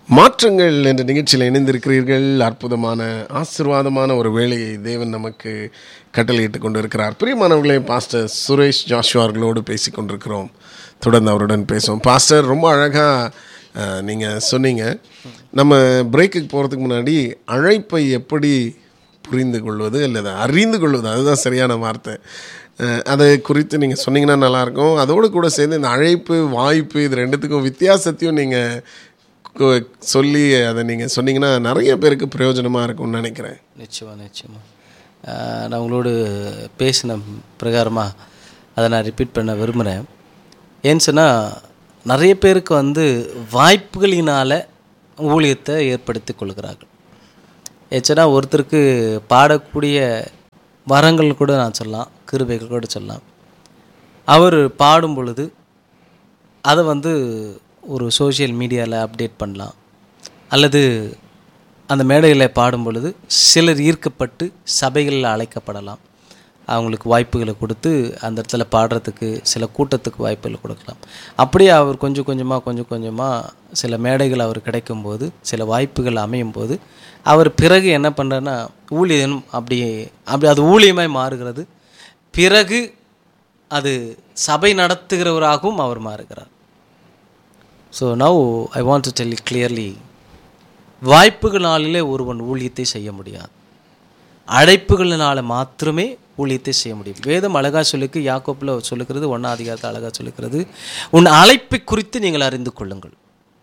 மாற்றங்கள் என்ற நிகழ்ச்சியில் இணைந்திருக்கிறீர்கள் அற்புதமான ஆசிர்வாதமான ஒரு வேலையை தேவன் நமக்கு கட்டளையிட்டு கொண்டு இருக்கிறார் பிரியமானவர்களே பாஸ்டர் சுரேஷ் ஜாஷுவா அவர்களோடு பேசி கொண்டிருக்கிறோம் தொடர்ந்து அவருடன் பேசுவோம் பாஸ்டர் ரொம்ப அழகாக நீங்கள் சொன்னீங்க நம்ம பிரேக்குக்கு போகிறதுக்கு முன்னாடி அழைப்பை எப்படி புரிந்து கொள்வது அல்லது அறிந்து கொள்வது அதுதான் சரியான வார்த்தை அஹ், அதை குறித்து நீங்கள் சொன்னீங்கன்னா நல்லாயிருக்கும் அதோடு கூட சேர்ந்து இந்த அழைப்பு வாய்ப்பு இது ரெண்டுத்துக்கும் வித்தியாசத்தையும் நீங்கள் சொல்லி அதை நீங்கள் சொன்னீங்கன்னா நிறைய பேருக்கு பிரயோஜனமாக இருக்கும்னு நினைக்கிறேன் நிச்சயமா நிச்சயமா ஆஹ் நான் உங்களோடு பேசின பிரகாரமாக அதை நான் ரிப்பீட் பண்ண விரும்புகிறேன் ஏன்னு சொன்னால் நிறைய பேருக்கு வந்து வாய்ப்புகளினால் ஊழியத்தை ஏற்படுத்தி கொள்கிறார்கள் ஏச்சுன்னா ஒருத்தருக்கு பாடக்கூடிய வரங்கள் கூட நான் சொல்லலாம் கிருபைகள் கூட சொல்லலாம் அவர் பாடும் பொழுது அதை வந்து ஒரு சோஷியல் மீடியாவில் அப்டேட் பண்ணலாம் அல்லது அந்த மேடையில் பாடும் பொழுது சிலர் ஈர்க்கப்பட்டு சபைகளில் அழைக்கப்படலாம் அவங்களுக்கு வாய்ப்புகளை கொடுத்து அந்த இடத்துல பாடுறதுக்கு சில கூட்டத்துக்கு வாய்ப்புகளை கொடுக்கலாம் அப்படியே அவர் கொஞ்சம் கொஞ்சமாக கொஞ்சம் கொஞ்சமாக சில மேடைகள் அவர் கிடைக்கும்போது சில வாய்ப்புகள் அமையும் போது அவர் பிறகு என்ன பண்ணுறன்னா ஊழியம் அப்படி அப்படி அது ஊழியமாய் மாறுகிறது பிறகு அது சபை நடத்துகிறவராகவும் அவர் மாறுகிறார் so now I want to tell clearly வாய்ப்புகளினாலே ஒருவன் ஊழியத்தை செய்ய முடியாது அழைப்புகளினால மாத்திரமே ஊழியத்தை செய்ய முடியும் வேதம் அழகா சொல்லிக்கு யாக்கோப்பில் சொல்லுகிறது ஒன்றா அதிகாரத்தை அழகா சொல்லுகிறது உன் அழைப்பை குறித்து நீங்கள் அறிந்து கொள்ளுங்கள்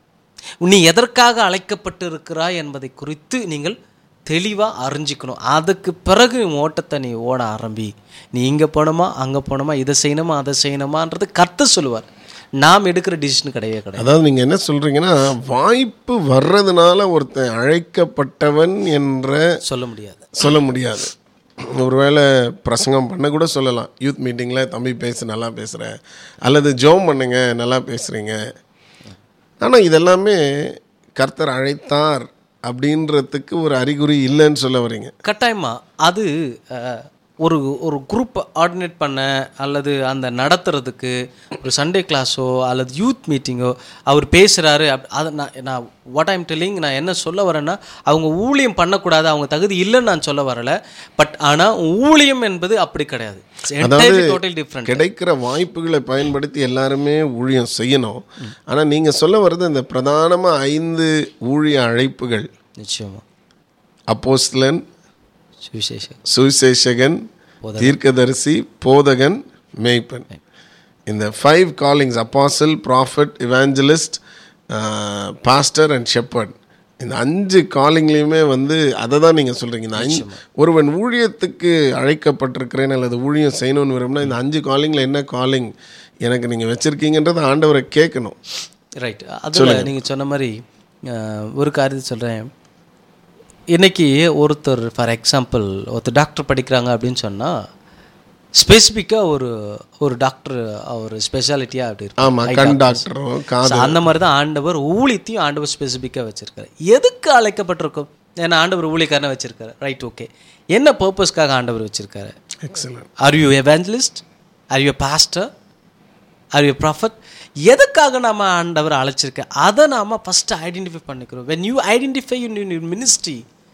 நீ எதற்காக அழைக்கப்பட்டு இருக்கிறாய் என்பதை குறித்து நீங்கள் தெளிவாக அறிஞ்சிக்கணும் அதுக்கு பிறகு உன் ஓட்டத்தை நீ ஓட ஆரம்பி நீ இங்கே போகணுமா அங்கே போகணுமா இதை செய்யணுமா அதை செய்யணுமான்றது கற்று சொல்லுவார் நாம் எடுக்கிற டிசிஷன் கிடையவே கிடையாது அதாவது நீங்கள் என்ன சொல்கிறீங்கன்னா வாய்ப்பு வர்றதுனால ஒருத்தன் அழைக்கப்பட்டவன் என்ற சொல்ல முடியாது சொல்ல முடியாது ஒருவேளை பிரசங்கம் பண்ண கூட சொல்லலாம் யூத் மீட்டிங்கில் தம்பி பேசு நல்லா பேசுகிற அல்லது ஜோம் பண்ணுங்க நல்லா பேசுகிறீங்க ஆனால் இதெல்லாமே கர்த்தர் அழைத்தார் அப்படின்றதுக்கு ஒரு அறிகுறி இல்லைன்னு சொல்ல வரீங்க கட்டாயமா அது அஹ், ஒரு ஒரு குரூப் ஆர்டினேட் பண்ண அல்லது அந்த நடத்துறதுக்கு ஒரு சண்டே கிளாஸோ அல்லது யூத் மீட்டிங்கோ அவர் பேசுகிறாரு அப் அதை நான் நான் வாட் ஐம் டெல்லிங் நான் என்ன சொல்ல வரேன்னா அவங்க ஊழியம் பண்ணக்கூடாது அவங்க தகுதி இல்லைன்னு நான் சொல்ல வரல பட் ஆனால் ஊழியம் என்பது அப்படி கிடையாது டோட்டல் டிஃப்ரெண்ட் கிடைக்கிற வாய்ப்புகளை பயன்படுத்தி எல்லாருமே ஊழியம் செய்யணும் ஆனால் நீங்கள் சொல்ல வர்றது இந்த பிரதானமாக ஐந்து ஊழிய அழைப்புகள் நிச்சயமா அப்போஸ்தலன் சுவிசேஷம் சுவிசேஷகன் தீர்க்கதரிசி போதகன் மேய்ப்பன் இந்த five callings apostle prophet evangelist pastor and shepherd இந்த அஞ்சு காலிங்லேயுமே வந்து அதை தான் நீங்கள் சொல்கிறீங்க இந்த அஞ்சு ஒருவன் ஊழியத்துக்கு அழைக்கப்பட்டிருக்கிறேன் அல்லது ஊழியம் செய்யணும்னு விரும்பினா இந்த அஞ்சு காலிங்கில் என்ன காலிங் எனக்கு நீங்கள் வச்சுருக்கீங்கன்றதை ஆண்டவரை கேட்கணும் ரைட் அதில் நீங்கள் சொன்ன மாதிரி அஹ், ஒரு காரியத்தை சொல்கிறேன் இன்னைக்கு ஒருத்தர் ஃபார் எக்ஸாம்பிள் ஒருத்தர் டாக்டர் படிக்கிறாங்க அப்படின்னு சொன்னால் ஸ்பெசிஃபிக்காக ஒரு ஒரு டாக்டர் ஒரு ஸ்பெஷாலிட்டியாக அப்படி இருக்கும் ஆமாம் கண் டாக்டரும் கா So, அந்த மாதிரி தான் ஆண்டவர் ஊழியத்தையும் ஆண்டவர் ஸ்பெசிஃபிக்காக வச்சிருக்காரு எதுக்கு அழைக்கப்பட்டிருக்கும் ஏன்னா ஆண்டவர் ஊழியக்காரனை வச்சிருக்காரு ரைட் ஓகே என்ன பர்பஸ்க்காக ஆண்டவர் வச்சிருக்காரு excellent are you evangelist are you pastor are you prophet எதுக்காக நாம ஆண்டவர் அழைச்சிருக்க அதை நாம ஃபஸ்ட்டு ஐடென்டிஃபை பண்ணிக்கிறோம் when you identify you ministry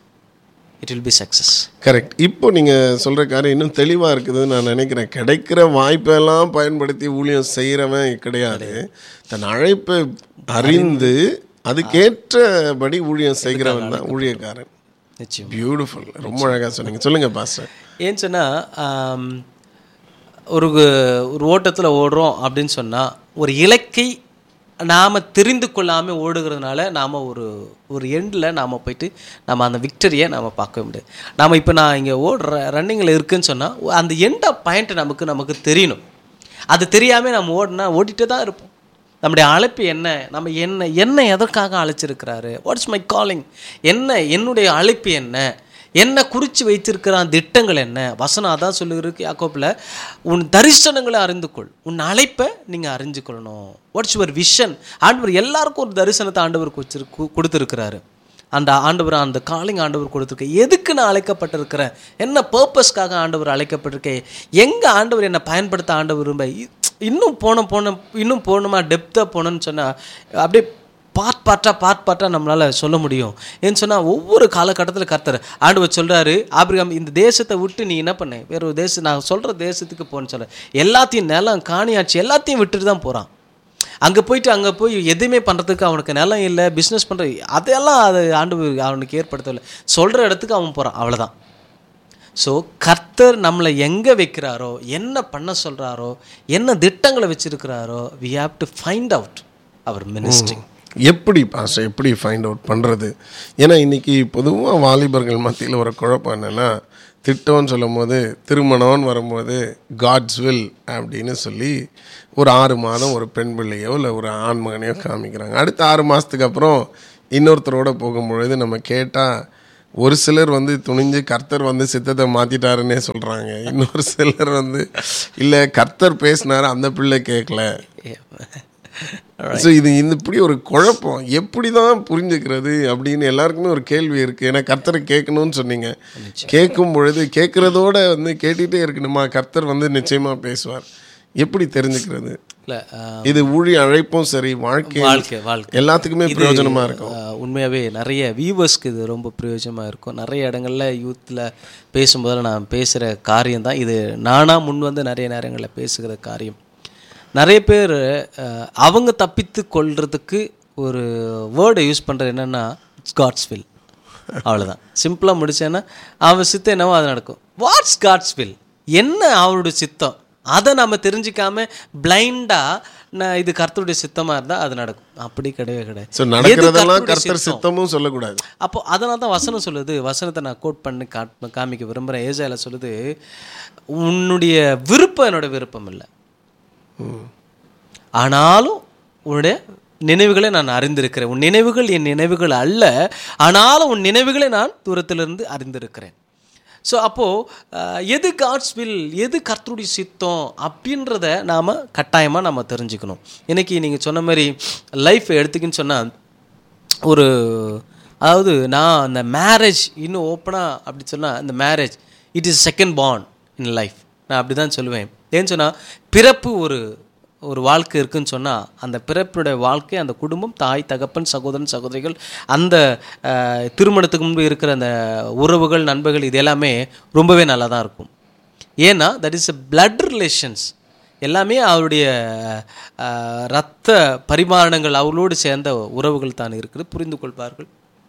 it will be success correct இப்போ நீங்கள் சொல்கிற காரியம் இன்னும் தெளிவாக இருக்குதுன்னு நான் நினைக்கிறேன் கிடைக்கிற வாய்ப்பெல்லாம் பயன்படுத்தி ஊழியம் செய்கிறவன் கிடையாது தன் அழைப்பை அறிந்து அதுக்கேற்றபடி ஊழியம் செய்கிறவன் தான் ஊழியக்காரன் நிச்சயம் பியூட்டிஃபுல் ரொம்ப அழகாக சொன்னீங்க சொல்லுங்கள் பாஸ்டர் ஏன்னு சொன்னால் ஒரு ஒரு ஓட்டத்தில் ஓடுறோம் அப்படின்னு சொன்னால் ஒரு இலக்கை நாம் தெரிந்து கொள்ளாமல் ஓடுகிறதுனால நாம் ஒரு ஒரு எண்டில் நாம் போயிட்டு நம்ம அந்த விக்டரியை நாம் பார்க்க முடியாது நாம் இப்போ நான் இங்கே ஓடுற ரன்னிங்கில் இருக்குன்னு சொன்னால் அந்த எண்ட் ஆஃப் பாயிண்ட் நமக்கு நமக்கு தெரியணும் அது தெரியாமல் நம்ம ஓடினா ஓடிட்டே தான் இருப்போம் நம்முடைய அழைப்பு என்ன நம்ம என்ன என்ன எதற்காக அழைச்சிருக்கிறாரு வாட்ஸ் மை காலிங் என்ன என்னுடைய அழைப்பு என்ன என்ன குறித்து வைத்திருக்கிறான் திட்டங்கள் என்ன வசனம் அதான் சொல்லுகிறதுக்கு யாக்கோப்பில் உன் தரிசனங்களை அறிந்து கொள் உன் அழைப்பை நீங்கள் அறிஞ்சு கொள்ளணும் வாட்ஸ் யுவர் விஷன் ஆண்டவர் எல்லாருக்கும் ஒரு தரிசனத்தை ஆண்டவர் வச்சிரு கு- கொடுத்திருக்கிறாரு அந்த ஆண்டவர் அந்த காலிங் ஆண்டவர் கொடுத்துருக்க எதுக்கு நான் அழைக்கப்பட்டிருக்கிறேன் என்ன பர்பஸ்க்காக ஆண்டவர் அழைக்கப்பட்டிருக்கேன் எங்கே ஆண்டவர் என்னை பயன்படுத்த ஆண்டவர் விரும்ப இ- இன்னும் போன போன இன்னும் போகணுமா டெப்த்தாக போகணும்னு சொன்னால் அப்படியே பார்ட் பார்ட்டாக பார்ட் பார்ட்டாக நம்மளால் சொல்ல முடியும் ஏன்னு சொன்னால் ஒவ்வொரு காலகட்டத்தில் கர்த்தர் ஆண்டவர் சொல்கிறாரு ஆபிரகாம் இந்த தேசத்தை விட்டு நீ என்ன பண்ண வேற ஒரு தேசம் நான் சொல்கிற தேசத்துக்கு போன்னு சொல்ல எல்லாத்தையும் நிலம் காணியாச்சு எல்லாத்தையும் விட்டுட்டு தான் போகிறான் அங்கே போயிட்டு அங்கே போய் எதுவுமே பண்ணுறதுக்கு அவனுக்கு நிலம் இல்லை பிஸ்னஸ் பண்ணுற அதெல்லாம் அது ஆண்டு அவனுக்கு ஏற்படுத்தவில்லை சொல்கிற இடத்துக்கு அவன் போகிறான் அவ்வளோதான் ஸோ கர்த்தர் நம்மளை எங்கே வைக்கிறாரோ என்ன பண்ண சொல்கிறாரோ என்ன திட்டங்களை வச்சிருக்கிறாரோ we have to find out அவர் மினிஸ்ட்ரி எப்படி பாஸ்டர் எப்படி ஃபைண்ட் அவுட் பண்ணுறது ஏன்னா இன்னைக்கு பொதுவாக வாலிபர்கள் மத்தியில் ஒரு குழப்பம் என்னென்னா திட்டம்னு சொல்லும் போது திருமணம்னு வரும்போது காட்ஸ் வில் அப்படின்னு சொல்லி ஒரு ஆறு மாதம் ஒரு பெண் பிள்ளையோ இல்லை ஒரு ஆண் மகனையோ காமிக்கிறாங்க அடுத்த ஆறு மாதத்துக்கு அப்புறம் இன்னொருத்தரோட போகும்பொழுது நம்ம கேட்டால் ஒரு சிலர் வந்து துணிஞ்சு கர்த்தர் வந்து சித்தத்தை மாற்றிட்டாருன்னே சொல்கிறாங்க இன்னொரு சிலர் வந்து இல்லை கர்த்தர் பேசினாரு அந்த பிள்ளை கேட்கல ஸோ இது இந்த இப்படி ஒரு குழப்பம் எப்படி தான் புரிஞ்சுக்கிறது அப்படின்னு எல்லாருக்குமே ஒரு கேள்வி இருக்குது ஏன்னா கர்த்தரை கேட்கணும்னு சொன்னீங்க கேட்கும் பொழுது கேட்குறதோட வந்து கேட்டுகிட்டே இருக்கணுமா கர்த்தர் வந்து நிச்சயமாக பேசுவார் எப்படி தெரிஞ்சுக்கிறது இல்லை இது ஊழி அழைப்பும் சரி வாழ்க்கை வாழ்க்கை வாழ்க்கை எல்லாத்துக்குமே பிரயோஜனமாக இருக்கும் ஆஹ் உண்மையாகவே நிறைய வியூவர்ஸ்க்கு இது ரொம்ப பிரயோஜனமாக இருக்கும் நிறைய இடங்களில் யூத்தில் பேசும்போது நான் பேசுகிற காரியம் தான் இது நானாக முன் வந்து நிறைய நேரங்களில் பேசுகிற காரியம் நிறைய பேர் ஆஹ் அவங்க தப்பித்து கொள்றதுக்கு ஒரு வேர்டை யூஸ் பண்ணுறது என்னென்னா இட்ஸ் காட்ஸ் வில் அவ்வளோதான் சிம்பிளாக முடிச்சேன்னா அவன் சித்தம் என்னவோ அது நடக்கும் வாட்ஸ் காட்ஸ் வில் என்ன அவருடைய சித்தம் அதை நம்ம தெரிஞ்சுக்காம பிளைண்டாக நான் இது கர்த்தருடைய சித்தமாக இருந்தால் அது நடக்கும் அப்படி கிடையவே கிடையாது ஸோ எது நடக்கிறதெல்லாம் கர்த்தருடைய கர்த்தர் சித்தமும் சொல்லக்கூடாது அப்போ அதனால தான் வசனம் சொல்லுது வசனத்தை நான் கோட் பண்ணி காட் காமிக்க விரும்புகிறேன் ஏசாயில சொல்லுது உன்னுடைய விருப்பம் என்னோட விருப்பம் இல்லை ஆனாலும் உன்னுடைய நினைவுகளை நான் அறிந்திருக்கிறேன் உன் நினைவுகள் என் நினைவுகள் அல்ல ஆனாலும் உன் நினைவுகளை நான் தூரத்திலிருந்து அறிந்திருக்கிறேன் ஸோ அப்போது எது காட்ஸ் வில் எது கர்த்தருடைய சித்தம் அப்படின்றத நாம் கட்டாயமாக நம்ம தெரிஞ்சுக்கணும் இன்னைக்கு நீங்கள் சொன்ன மாதிரி லைஃப் எடுத்துக்கின்னு சொன்னால் ஒரு அதாவது நான் அந்த மேரேஜ் இன்னும் ஓப்பனாக அப்படி சொன்னால் இந்த marriage it is second born in life நான் அப்படி தான் சொல்லுவேன் ஏன்னு சொன்னால் பிறப்பு ஒரு ஒரு வாழ்க்கை இருக்குன்னு சொன்னால் அந்த பிறப்புடைய வாழ்க்கை அந்த குடும்பம் தாய் தகப்பன் சகோதரன் சகோதரிகள் அந்த அஹ், திருமணத்துக்கு முன்பு இருக்கிற அந்த உறவுகள் நண்பர்கள் இது எல்லாமே ரொம்பவே நல்லா தான் இருக்கும் ஏன்னா that is a blood relations எல்லாமே அவருடைய அஹ், இரத்த பரிமாணங்கள் அவர்களோடு சேர்ந்த உறவுகள் தான் இருக்குது புரிந்து கொள்வார்கள்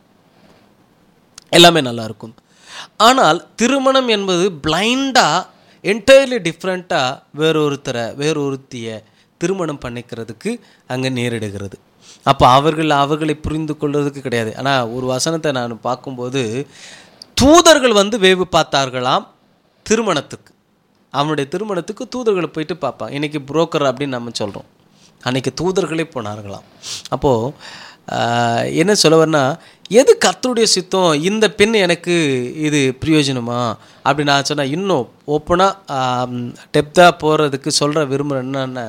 எல்லாமே நல்லா இருக்கும் ஆனால் திருமணம் என்பது பிளைண்டாக என்டையர்லி டிஃப்ரெண்ட்டாக வேறொருத்தரை வேறொருத்திய திருமணம் பண்ணிக்கிறதுக்கு அங்கே நேரிடுகிறது அப்போ அவர்கள் அவர்களை புரிந்து கொள்வதற்கு கிடையாது ஆனால் ஒரு வசனத்தை நான் பார்க்கும்போது தூதர்கள் வந்து வேவு பார்த்தார்களாம் திருமணத்துக்கு அவனுடைய திருமணத்துக்கு தூதர்களை போயிட்டு பார்ப்பான் இன்னைக்கு புரோக்கர் அப்படின்னு நம்ம சொல்கிறோம் அன்னைக்கு தூதர்களே போனார்களாம் அப்போது ஆஹ், என்ன சொல்ல வரேன்னா எது கர்த்தருடைய சித்தம் இந்த பெண் எனக்கு இது பிரயோஜனமா அப்படி நான் சொன்னேன் இன்னும் ஓப்பனாக டெப்த்தாக போகிறதுக்கு சொல்கிற விரும்புகிறேன் என்னன்னா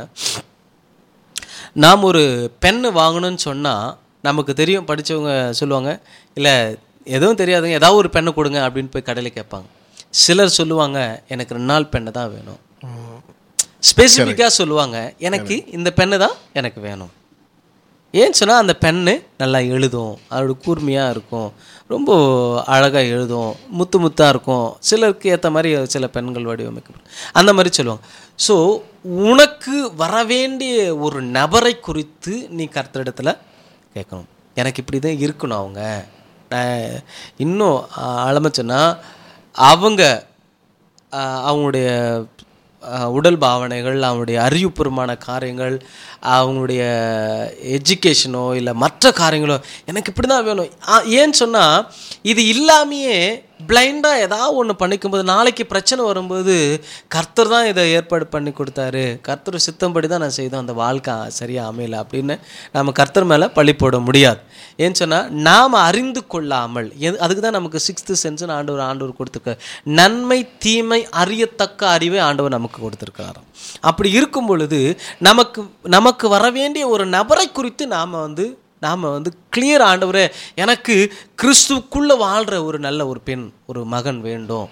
நாம் ஒரு பென்னு வாங்கணும்னு சொன்னால் நமக்கு தெரியும் படித்தவங்க சொல்லுவாங்க இல்லை எதுவும் தெரியாதுங்க ஏதாவது ஒரு பெண்ணை கொடுங்க அப்படின்னு போய் கடையில் கேட்பாங்க சிலர் சொல்லுவாங்க எனக்கு ரெண்டு நாள் பெண்ணை தான் வேணும் ஸ்பெசிஃபிக்காக சொல்லுவாங்க எனக்கு இந்த பெண்ணு தான் எனக்கு வேணும் ஏன்னு சொன்னால் அந்த பெண்ணு நல்லா எழுதும் அதோட கூர்மையாக இருக்கும் ரொம்ப அழகாக எழுதும் முத்து முத்தாக இருக்கும் சிலருக்கு ஏற்ற மாதிரி சில பெண்கள் வடிவமைக்கப்படும் அந்த மாதிரி சொல்லுவாங்க ஸோ உனக்கு வரவேண்டிய ஒரு நபரை குறித்து நீ கர்த்தரிடத்துல கேட்கணும் எனக்கு இப்படி தான் இருக்கணும் அவங்க நான் இன்னும் ஆழமச்சோன்னா அவங்க ஆஹ் அவங்களுடைய ஆஹ் உடல் பாவனைகள் அவங்களுடைய அறிவுபூர்வமான காரியங்கள் அவங்களுடைய எஜுகேஷனோ இல்லை மற்ற காரியங்களோ எனக்கு இப்படி தான் வேணும் ஆ, ஏன்னு சொன்னால் இது இல்லாமையே பிளைண்டாக ஏதாவது ஒன்று பண்ணிக்கும்போது நாளைக்கு பிரச்சனை வரும்போது கர்த்தர் தான் இதை ஏற்பாடு பண்ணி கொடுத்தாரு கர்த்தர் சித்தம்படி தான் நான் செய்தோம் அந்த வாழ்க்கை சரியாக அமையல அப்படின்னு நம்ம கர்த்தர் மேலே பழி போட முடியாது ஏன்னு சொன்னால் நாம் அறிந்து கொள்ளாமல் எது அதுக்கு தான் நமக்கு சிக்ஸ்த்து சென்ஸ்னு ஆண்டவர் ஆண்டவர் கொடுத்துருக்காரு நன்மை தீமை அறியத்தக்க அறிவை ஆண்டவர் நமக்கு கொடுத்துருக்காராம் அப்படி இருக்கும் பொழுது நமக்கு நமக்கு வர வேண்டிய ஒரு நபரை குறித்து நாம் வந்து நாம் வந்து கிளியர் ஆண்டவரே எனக்கு கிறிஸ்துக்குள்ளே வாழ்கிற ஒரு நல்ல ஒரு பெண் ஒரு மகன் வேண்டும்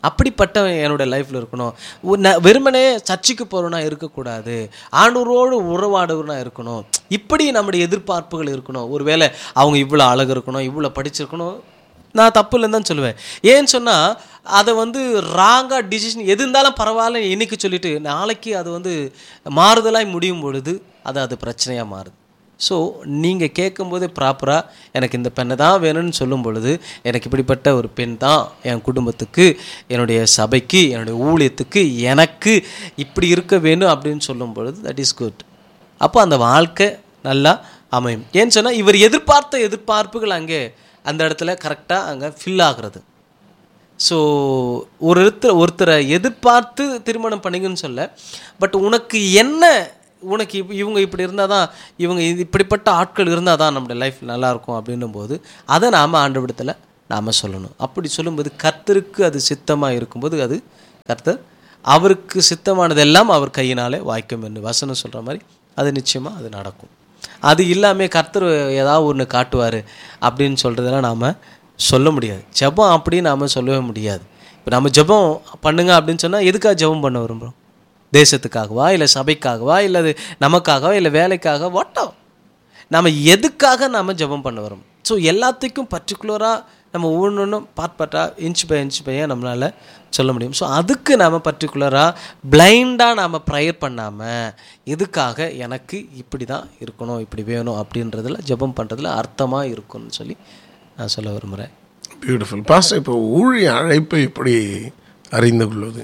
அப்படிப்பட்ட என்னோட லைஃப்பில் இருக்கணும் உ- ந- வெறுமனே சர்ச்சுக்கு போகிறவனா இருக்கக்கூடாது ஆண்டவரோடு உறவாடுவனா இருக்கணும் இப்படி நம்முடைய எதிர்பார்ப்புகள் இருக்கணும் ஒருவேளை அவங்க இவ்வளோ அழகு இருக்கணும் இவ்வளோ படிச்சிருக்கணும் நான் தப்பு இல்லைன்னு தான் சொல்லுவேன் ஏன்னு சொன்னால் அதை வந்து ராங்காக டிசிஷன் எது இருந்தாலும் பரவாயில்ல இன்னைக்கு சொல்லிட்டு நாளைக்கு அது வந்து மாறுதலாய் முடியும் பொழுது அது அது பிரச்சனையாக மாறுது ஸோ நீங்கள் கேட்கும்போது ப்ராப்பராக எனக்கு இந்த பெண்ணை தான் வேணும்னு சொல்லும் பொழுது எனக்கு இப்படிப்பட்ட ஒரு பெண் தான் என் குடும்பத்துக்கு என்னுடைய சபைக்கு என்னுடைய ஊழியத்துக்கு எனக்கு இப்படி இருக்க வேணும் அப்படின்னு சொல்லும் பொழுது தட் இஸ் குட் அப்போ அந்த வாழ்க்கை நல்லா அமையும் ஏன்னு சொன்னால் இவர் எதிர்பார்த்த எதிர்பார்ப்புகள் அங்கே அந்த இடத்துல கரெக்டாக அங்கே ஃபில் ஆகுறது ஸோ ஒரு ஒருத்தர் ஒருத்தரை எதிர்பார்த்து திருமணம் பண்ணிங்கன்னு சொல்ல பட் உனக்கு என்ன உனக்கு இப் இவங்க இப்படி இருந்தால் தான் இவங்க இது இப்படிப்பட்ட ஆட்கள் இருந்தால் தான் நம்முடைய லைஃப் நல்லாயிருக்கும் அப்படின்னும் போது அதை நாம் ஆண்டவிடத்தில் நாம் சொல்லணும் அப்படி சொல்லும்போது கர்த்தருக்கு அது சித்தமாக இருக்கும்போது அது கர்த்தர் அவருக்கு சித்தமானதெல்லாம் அவர் கையினாலே வாய்க்கும் என்று வசனம் சொல்கிற மாதிரி அது நிச்சயமாக அது நடக்கும் அது இல்லாமல் கர்த்தர் ஏதாவது ஒன்று காட்டுவார் அப்படின்னு சொல்கிறதெல்லாம் நாம் சொல்ல முடியாது ஜெபம் அப்படி நாம் சொல்லவே முடியாது இப்போ நம்ம ஜெபம் பண்ணுங்க அப்படின்னு சொன்னால் எதுக்காக ஜெபம் பண்ண விரும்புகிறோம் தேசத்துக்காகவா இல்லை சபைக்காகவா இல்லை அது நமக்காகவா இல்லை வேலைக்காக வாட்டோ நம்ம எதுக்காக நாம் ஜெபம் பண்ண வரோம் ஸோ எல்லாத்துக்கும் பர்டிகுலராக நம்ம ஒவ்வொன்றும் பார்ட் பார்ட்டாக இன்ச் பை இன்ச் பையாக நம்மளால் சொல்ல முடியும் ஸோ அதுக்கு நாம் பர்டிகுலராக பிளைண்டாக நாம் ப்ரேயர் பண்ணாமல் எதுக்காக எனக்கு இப்படி தான் இருக்கணும் இப்படி வேணும் அப்படின்றதுல ஜெபம் பண்ணுறதுல அர்த்தமாக இருக்கும்னு சொல்லி நான் சொல்ல விரும்புகிறேன் பியூட்டிஃபுல் பாஸ்டர் இப்போ ஊழிய அழைப்பை எப்படி அறிந்து கொள்வது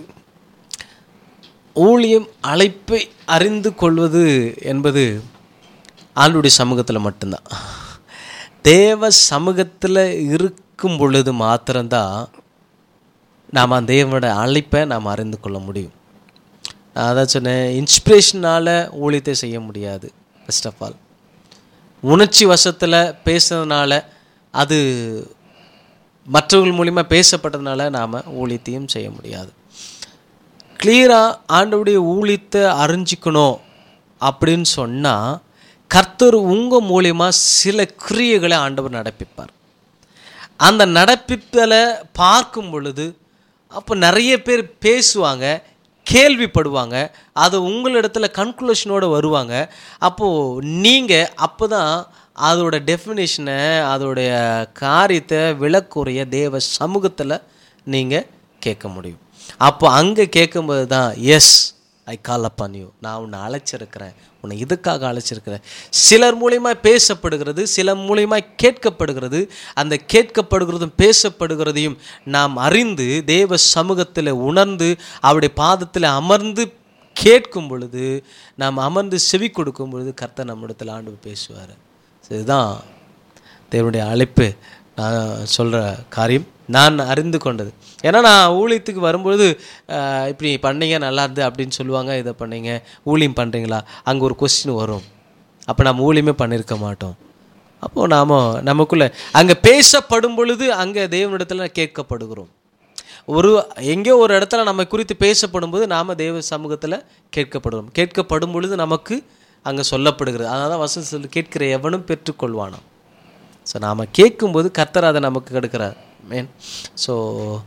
ஊழியம் அழைப்பை அறிந்து கொள்வது என்பது ஆண்டுடைய சமூகத்தில் மட்டும்தான் தேவ சமூகத்தில் இருக்கும் பொழுது மாத்திரம்தான் நாம் அந்த தேவனோட அழைப்பை நாம் அறிந்து கொள்ள முடியும் நான் அதான் சொன்னேன் இன்ஸ்பிரேஷனால் ஊழியத்தை செய்ய முடியாது ஃபர்ஸ்ட் ஆஃப் ஆல் உணர்ச்சி வசத்தில் பேசுனதுனால அது மற்றவர்கள் மூலிமா பேசப்பட்டதுனால நாம் ஊழியத்தையும் செய்ய முடியாது கிளியராக ஆண்டவுடைய ஊழியத்தை அறிஞ்சிக்கணும் அப்படின்னு சொன்னால் கர்த்தர் உங்கள் மூலியமா சில கிரியைகளை ஆண்டவர் நடப்பிப்பார் அந்த நடப்பிப்பலை பார்க்கும் பொழுது அப்போ நிறைய பேர் பேசுவாங்க கேள்விப்படுவாங்க அது உங்களிடத்துல கன்க்ளூஷனோட வருவாங்க அப்போது நீங்கள் அப்போ தான் அதோட டெஃபினேஷனை அதோடைய காரியத்தை விளக்குறைய தேவ சமூகத்தில் நீங்கள் கேட்க முடியும் அப்போ அங்கே கேட்கும்போது தான் S I call up you நான் உன்னை அழைச்சிருக்கிறேன் உன்னை இதுக்காக அழைச்சிருக்கிறேன் சிலர் மூலியமா பேசப்படுகிறது சிலர் மூலியமா கேட்கப்படுகிறது அந்த கேட்கப்படுகிறதும் பேசப்படுகிறதையும் நாம் அறிந்து தேவ சமூகத்தில் உணர்ந்து அவருடைய பாதத்தில் அமர்ந்து கேட்கும் பொழுது நாம் அமர்ந்து செவி கொடுக்கும் பொழுது கர்த்தர் நம்மிடத்தில் ஆண்டு பேசுவார் இதுதான் தேவனுடைய அழைப்பு நான் சொல்கிற காரியம் நான் அறிந்து கொண்டது ஏன்னா நான் ஊழியத்துக்கு வரும்பொழுது ஆஹ், இப்படி பண்ணீங்க நல்லா இருந்து அப்படின்னு சொல்லுவாங்க இதை பண்ணீங்க ஊழியம் பண்ணுறீங்களா அங்கே ஒரு கொஸ்டின் வரும் அப்போ நம்ம ஊழியமே பண்ணியிருக்க மாட்டோம் அப்போது நாம் நமக்குள்ளே அங்கே பேசப்படும் பொழுது அங்கே தேவனிடத்தில் கேட்கப்படுகிறோம் ஒரு எங்கேயோ ஒரு இடத்துல நம்ம குறித்து பேசப்படும்போது நாம் தேவ சமூகத்தில் கேட்கப்படுகிறோம் கேட்கப்படும் பொழுது நமக்கு அங்கே சொல்லப்படுகிறது அதனால தான் வசனம் சொல்லி கேட்கிற எவனும் பெற்றுக்கொள்வானாம் ஸோ நாம் கேட்கும்போது கர்த்தர் அதை நமக்கு கெடுக்கிறார் மேன் ஸோ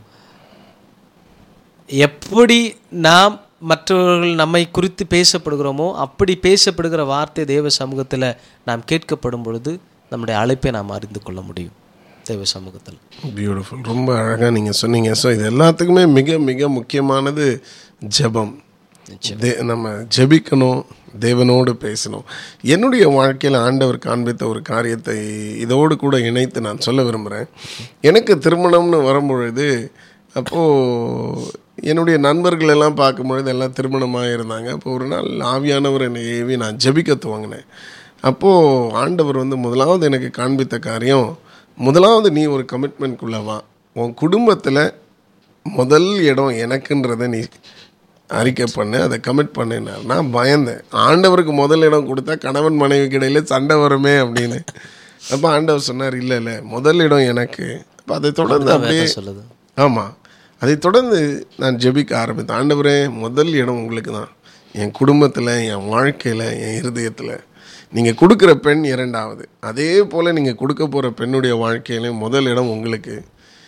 எப்படி நாம் மற்றவர்கள் நம்மை குறித்து பேசப்படுகிறோமோ அப்படி பேசப்படுகிற வார்த்தை தேவ சமூகத்தில் நாம் கேட்கப்படும் பொழுது நம்முடைய அழைப்பை நாம் அறிந்து கொள்ள முடியும் தேவ சமூகத்தில் பியூட்டிஃபுல் ரொம்ப அழகாக நீங்கள் சொன்னீங்க ஸோ இது எல்லாத்துக்குமே மிக மிக முக்கியமானது ஜெபம் தே நம்ம ஜெபிக்கணும் தேவனோடு பேசணும் என்னுடைய வாழ்க்கையில் ஆண்டவர் காண்பித்த ஒரு காரியத்தை இதோடு கூட இணைத்து நான் சொல்ல விரும்புகிறேன் எனக்கு திருமணம்னு வரும்பொழுது அப்போது என்னுடைய நண்பர்கள் எல்லாம் பார்க்கும்பொழுது எல்லாம் திருமணமாக இருந்தாங்க அப்போ ஒரு நாள் ஆவியானவர் என்னை ஏவி நான் ஜெபிக்க துவங்கினேன் அப்போது ஆண்டவர் வந்து முதலாவது எனக்கு காண்பித்த காரியம் முதலாவது நீ ஒரு கமிட்மெண்ட்குள்ளே வா உன் குடும்பத்தில் முதல் இடம் எனக்குன்றதை நீ அறிக்கை பண்ணு அதை கமிட் பண்ணினார் நான் பயந்தேன் ஆண்டவருக்கு முதல் இடம் கொடுத்தா கணவன் மனைவிக்கு இடையில சண்டை வருமே அப்படின்னு அப்போ ஆண்டவர் சொன்னார் இல்லை இல்லை முதல் இடம் எனக்கு அப்போ அதை தொடர்ந்து அப்படியே சொல்லுது ஆமாம் அதை தொடர்ந்து நான் ஜெபிக்க ஆரம்பித்தேன் ஆண்டவரே முதல் இடம் உங்களுக்கு தான் என் குடும்பத்தில் என் வாழ்க்கையில் என் இருதயத்தில் நீங்கள் கொடுக்குற பெண் இரண்டாவது அதே போல் நீங்கள் கொடுக்க போகிற பெண்ணுடைய வாழ்க்கையிலையும் முதல் இடம் உங்களுக்கு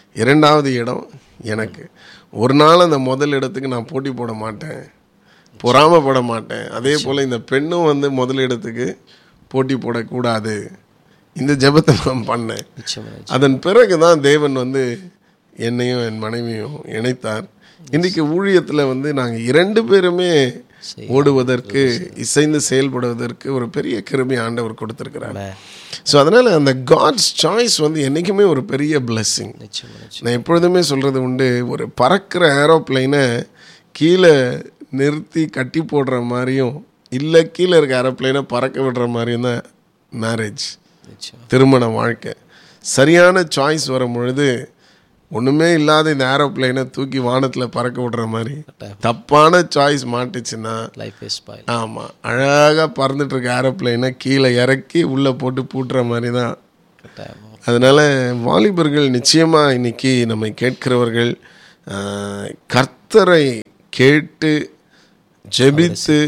இரண்டாவது இடம் எனக்கு ஒரு நாள் அந்த முதல் இடத்துக்கு நான் போட்டி போட மாட்டேன் பொறாமப்பட மாட்டேன் அதே போல் இந்த பெண்ணும் வந்து முதல் இடத்துக்கு போட்டி போடக்கூடாது இந்த ஜெபத்தை நான் பண்ணேன் நிச்சயமா நிச்சயம். அதன் பிறகு தான் தேவன் வந்து என்னையும் என் மனைவியும் இணைத்தார் இன்றைக்கு ஊழியத்தில் வந்து நாங்கள் இரண்டு பேருமே ஓடுவதற்கு இசைந்து செயல்படுவதற்கு ஒரு பெரிய கிருபை ஆண்டவர் கொடுத்துருக்கிறார் ஸோ அதனால் அந்த காட்ஸ் சாய்ஸ் வந்து என்றைக்குமே ஒரு பெரிய blessing நிச்சயமா நிச்சயம் நான் எப்பொழுதுமே சொல்கிறது உண்டு ஒரு பறக்கிற ஏரோப்ளைனை கீழே நிறுத்தி கட்டி போடுற மாதிரியும் இல்லை கீழே இருக்க ஏரோப்ளைனை பறக்க விடுற மாதிரியும் தான் மேரேஜ் நிச்சயம் திருமண வாழ்க்கை சரியான சாய்ஸ் வரும் பொழுது ஒன்றுமே இல்லாத இந்த ஏரோப்ளைனை தூக்கி வானத்தில் பறக்க விடுற மாதிரி தப்பான சாய்ஸ் மாட்டுச்சுன்னா லைஃப் இஸ் ஸ்பாயில் ஆமாம் அழகாக பறந்துட்டு இருக்க ஏரோப்ளைனை கீழே இறக்கி உள்ளே போட்டு பூட்டுற மாதிரி தான் கட்டாயமா அதனால் வாலிபர்கள் நிச்சயமாக இன்னைக்கு நம்மை கேட்கிறவர்கள் ஆஹ், கர்த்தரை கேட்டு ஜெபித்து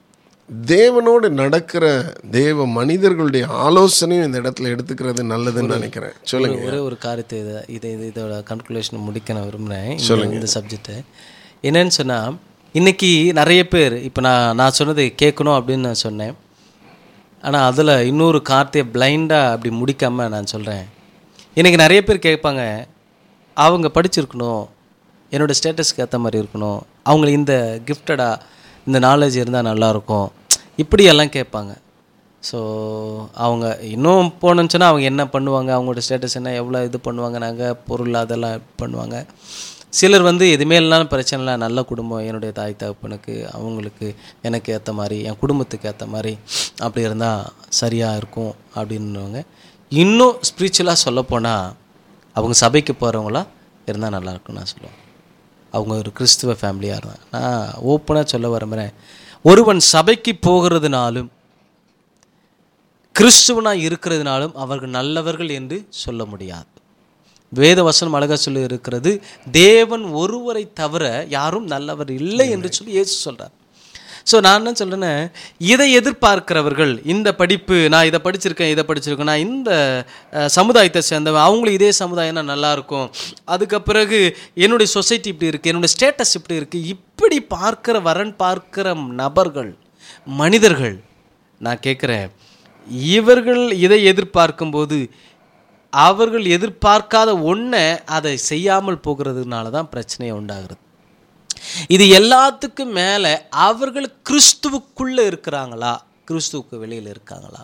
தேவனோடு நடக்கிற தேவ மனிதர்களுடைய ஆலோசனையும் இந்த இடத்துல எடுத்துக்கிறது நல்லதுன்னு நினைக்கிறேன் சொல்லுங்க ஒரே ஒரு காரியத்தை இதை இதை இது இதோட கன்க்ளூஷன் முடிக்க நான் விரும்புகிறேன் இந்த இந்த சப்ஜெக்ட்டு என்னன்னு சொன்னால் இன்னைக்கு நிறைய பேர் இப்போ நான் நான் சொன்னது கேட்கணும் அப்படின்னு நான் சொன்னேன் ஆனால் அதில் இன்னொரு கார்த்தையை பிளைண்டாக அப்படி முடிக்காமல் நான் சொல்கிறேன் இன்னைக்கு நிறைய பேர் கேட்பாங்க அவங்க படிச்சிருக்கணும் என்னோடய ஸ்டேட்டஸ்க்கு ஏற்ற மாதிரி இருக்கணும் அவங்களுக்கு இந்த கிஃப்டடாக இந்த நாலேஜ் இருந்தால் நல்லாயிருக்கும் இப்படியெல்லாம் கேட்பாங்க ஸோ அவங்க இன்னும் போனுச்சுன்னா அவங்க என்ன பண்ணுவாங்க அவங்களோட ஸ்டேட்டஸ் என்ன எவ்வளோ இது பண்ணுவாங்க நாங்கள் பொருள் அதெல்லாம் பண்ணுவாங்க சிலர் வந்து எதுவுமே இல்லைனாலும் பிரச்சனை இல்லை நல்ல குடும்பம் என்னுடைய தாய் தகப்பனுக்கு அவங்களுக்கு எனக்கு ஏற்ற மாதிரி என் குடும்பத்துக்கு ஏற்ற மாதிரி அப்படி இருந்தால் சரியாக இருக்கும் அப்படின்னுவாங்க இன்னும் ஸ்பிரிச்சுவலாக சொல்லப்போனால் அவங்க சபைக்கு போகிறவங்களா இருந்தால் நல்லா இருக்கும்னு நான் சொல்லுவேன் அவங்க ஒரு கிறிஸ்துவ ஃபேமிலியாக இருந்தாங்க நான் ஓப்பனாக சொல்ல விரும்புகிறேன் ஒருவன் சபைக்கு போகிறதுனாலும் கிறிஸ்துவனாக இருக்கிறதுனாலும் அவர்கள் நல்லவர்கள் என்று சொல்ல முடியாது வேத வசனம் அழகா சொல்லி இருக்கிறது தேவன் ஒருவரை தவிர யாரும் நல்லவர் இல்லை என்று சொல்லி இயேசு சொல்றார் ஸோ நான் என்ன சொல்றேன்னா இதை எதிர்பார்க்கிறவர்கள் இந்த படிப்பு நான் இதை படிச்சிருக்கேன் இதை படிச்சிருக்கேன் நான் இந்த அஹ், சமுதாயத்தை சேர்ந்தவன் அவங்களும் இதே சமுதாயம்னா நல்லா இருக்கும் அதுக்கு பிறகு என்னுடைய சொசைட்டி இப்படி இருக்குது என்னுடைய ஸ்டேட்டஸ் இப்படி இருக்குது இப்படி பார்க்கிற வரன் பார்க்கிற நபர்கள் மனிதர்கள் நான் கேட்குறேன் இவர்கள் இதை எதிர்பார்க்கும்போது அவர்கள் எதிர்பார்க்காத ஒன்றை அதை செய்யாமல் போகிறதுனால தான் பிரச்சனை உண்டாகிறது இது எல்லாத்துக்கும் மேலே அவர்கள் கிறிஸ்துவுக்குள்ளே இருக்கிறாங்களா கிறிஸ்துவுக்கு வெளியில் இருக்காங்களா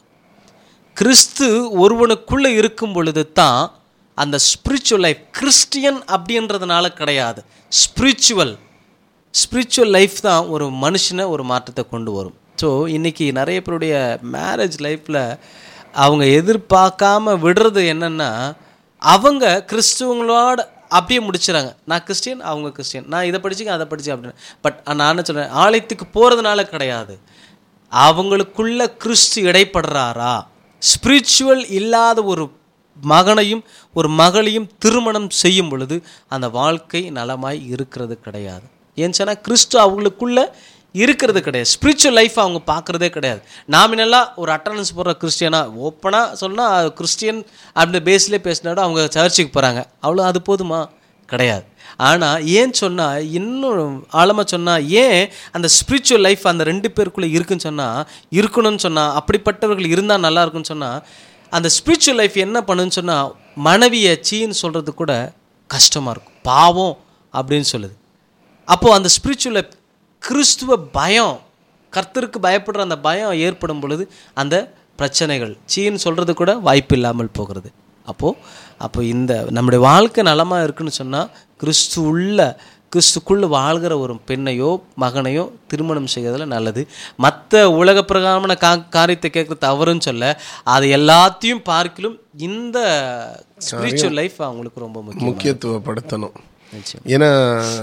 கிறிஸ்து ஒருவனுக்குள்ளே இருக்கும் பொழுது தான் அந்த ஸ்பிரிச்சுவல் லைஃப் கிறிஸ்டியன் அப்படின்றதுனால கிடையாது ஸ்பிரிச்சுவல் ஸ்பிரிச்சுவல் லைஃப் தான் ஒரு மனுஷனை ஒரு மாற்றத்தை கொண்டு வரும் ஸோ இன்றைக்கி நிறைய பேருடைய மேரேஜ் லைஃப்பில் அவங்க எதிர்பார்க்காம விடுறது என்னென்னா அவங்க கிறிஸ்துவங்களோட அப்படியே முடிச்சிடறாங்க நான் கிறிஸ்டியன் அவங்க கிறிஸ்டியன் நான் இதை படிச்சுக்க அதை படிச்சேன் அப்படின்னு பட் நான் என்ன சொல்கிறேன் ஆலயத்துக்கு போகிறதுனால கிடையாது அவங்களுக்குள்ள கிறிஸ்து இடைப்படுறாரா ஸ்பிரிச்சுவல் இல்லாத ஒரு மகனையும் ஒரு மகளையும் திருமணம் செய்யும் பொழுது அந்த வாழ்க்கை நலமாய் இருக்கிறது கிடையாது ஏன்னு சொன்னால் கிறிஸ்து அவங்களுக்குள்ள இருக்கிறது கிடையாது ஸ்பிரிச்சுவல் லைஃப் அவங்க பார்க்குறதே கிடையாது நாமினலாக ஒரு அட்டண்டன்ஸ் போடுற கிறிஸ்டியனா ஓப்பனாக சொன்னால் கிறிஸ்டியன் அந்த பேஸ்லேயே பேசினாலும் அவங்க சர்ச்சுக்கு போகிறாங்க அவ்வளோ அது போதுமா கிடையாது ஆனால் ஏன் சொன்னால் இன்னும் ஆழமாக சொன்னால் ஏன் அந்த ஸ்பிரிச்சுவல் லைஃப் அந்த ரெண்டு பேருக்குள்ளே இருக்குன்னு சொன்னால் இருக்கணும்னு சொன்னால் அப்படிப்பட்டவர்கள் இருந்தால் நல்லா இருக்குன்னு சொன்னால் அந்த ஸ்பிரிச்சுவல் லைஃப் என்ன பண்ணுன்னு சொன்னால் மனைவியை சீன்னு சொல்கிறது கூட கஷ்டமாக இருக்கும் பாவம் அப்படின்னு சொல்லுது அப்போது அந்த ஸ்பிரிச்சுவல் கிறிஸ்துவ பயம் கர்த்தருக்கு பயப்படுற அந்த பயம் ஏற்படும் பொழுது அந்த பிரச்சனைகள் சீன்னு சொல்கிறது கூட வாய்ப்பு இல்லாமல் போகிறது அப்போது அப்போ இந்த நம்முடைய வாழ்க்கை நலமாக இருக்குன்னு சொன்னால் கிறிஸ்து உள்ள கிறிஸ்துக்குள்ளே வாழ்கிற ஒரு பெண்ணையோ மகனையோ திருமணம் செய்கிறதுல நல்லது மற்ற உலக பிரகாரமான கா காரியத்தை கேட்குற தவறுன்னு சொல்ல அது எல்லாத்தையும் பார்க்கிலும் இந்த ஸ்பிரிச்சுவல் லைஃப் அவங்களுக்கு ரொம்ப முக்கியம் முக்கியத்துவப்படுத்தணும் நிச்சயம் ஏன்னா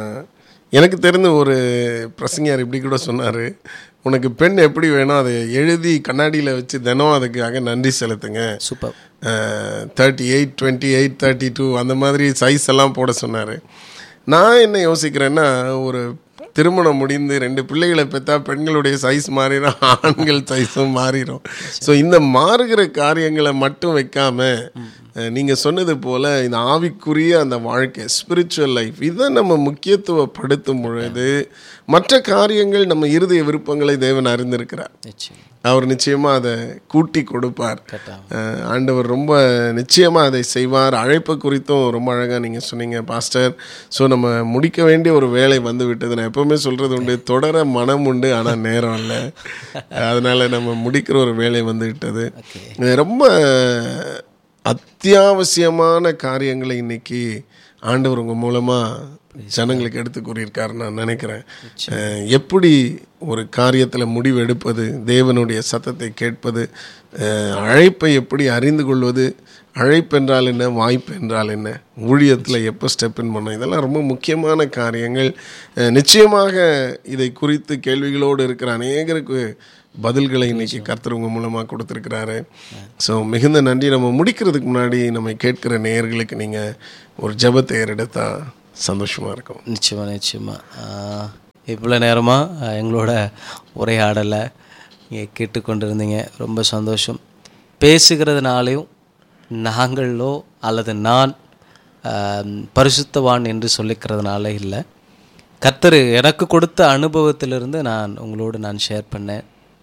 எனக்கு தெரிந்த ஒரு பிரசங்கியார் இப்படி கூட சொன்னார் உனக்கு பெண் எப்படி வேணும் அதை எழுதி கண்ணாடியில் வச்சு தினம் அதுக்காக நன்றி செலுத்துங்க super thirty eight twenty eight thirty two அந்த மாதிரி சைஸ் எல்லாம் போட சொன்னார் நான் என்ன யோசிக்கிறேன்னா ஒரு திருமணம் முடிந்து ரெண்டு பிள்ளைகளை பெற்றா பெண்களுடைய சைஸ் மாறிடும் ஆண்கள் சைஸும் மாறிடும் ஸோ இந்த மாறுகிற காரியங்களை மட்டும் வைக்காம அஹ், நீங்க சொன்னது போல இந்த ஆவிக்குரிய அந்த வாழ்க்கை ஸ்பிரிச்சுவல் லைஃப் இதை நம்ம முக்கியத்துவப்படுத்தும் பொழுது மற்ற காரியங்கள் நம்ம இருதய விருப்பங்களை தேவன் அறிந்திருக்கிறார் நிச்சயம் அவர் நிச்சயமா அதை கூட்டி கொடுப்பார் கரெக்டாக அஹ், ஆண்டவர் ரொம்ப நிச்சயமா அதை செய்வார் அழைப்பு குறித்தும் ரொம்ப அழகா நீங்க சொன்னீங்க பாஸ்டர் ஸோ நம்ம முடிக்க வேண்டிய ஒரு வேலை வந்து விட்டது நான் எப்பவுமே சொல்றது உண்டு தொடர மனம் உண்டு ஆனா நேரம் இல்லை அதனால நம்ம முடிக்கிற ஒரு வேலை வந்து விட்டது ஓகே இது ரொம்ப அத்தியாவசியமான காரியங்களை இன்னைக்கு ஆண்டவர் உங்க மூலமா ஜனங்களுக்கு எடுத்து கூறியிருக்காரு நான் நினைக்கிறேன் அஹ், எப்படி ஒரு காரியத்தில் முடிவு எடுப்பது தேவனுடைய சத்தத்தை கேட்பது அஹ், அழைப்பை எப்படி அறிந்து கொள்வது அழைப்பு என்றால் என்ன வாய்ப்பு என்றால் என்ன ஊழியத்தில் எப்போ ஸ்டெப் இன் பண்ணணும் இதெல்லாம் ரொம்ப முக்கியமான காரியங்கள் அஹ், நிச்சயமாக இதை குறித்து கேள்விகளோடு இருக்கிற அநேகருக்கு பதில்களை இன்னைக்கு கர்த்தர் உங்க மூலமாக கொடுத்துருக்கிறாரு ஸோ மிகுந்த நன்றி நம்ம முடிக்கிறதுக்கு முன்னாடி நம்ம கேட்கிற நேயர்களுக்கு நீங்கள் ஒரு ஜெபத்தை ஏறெடுத்தா சந்தோஷமாக இருக்கும் நிச்சயமா நிச்சயமா ஆஹ், இவ்வளோ நேரமாக எங்களோட உரையாடலை நீங்கள் கேட்டுக்கொண்டிருந்தீங்க ரொம்ப சந்தோஷம் பேசுகிறதுனாலையும் நாங்களோ அல்லது நான் ஆஹ், பரிசுத்தவான் என்று சொல்லிக்கிறதுனால இல்லை கர்த்தர் எனக்கு கொடுத்த அனுபவத்திலிருந்து நான் உங்களோடு நான் ஷேர் பண்ணேன்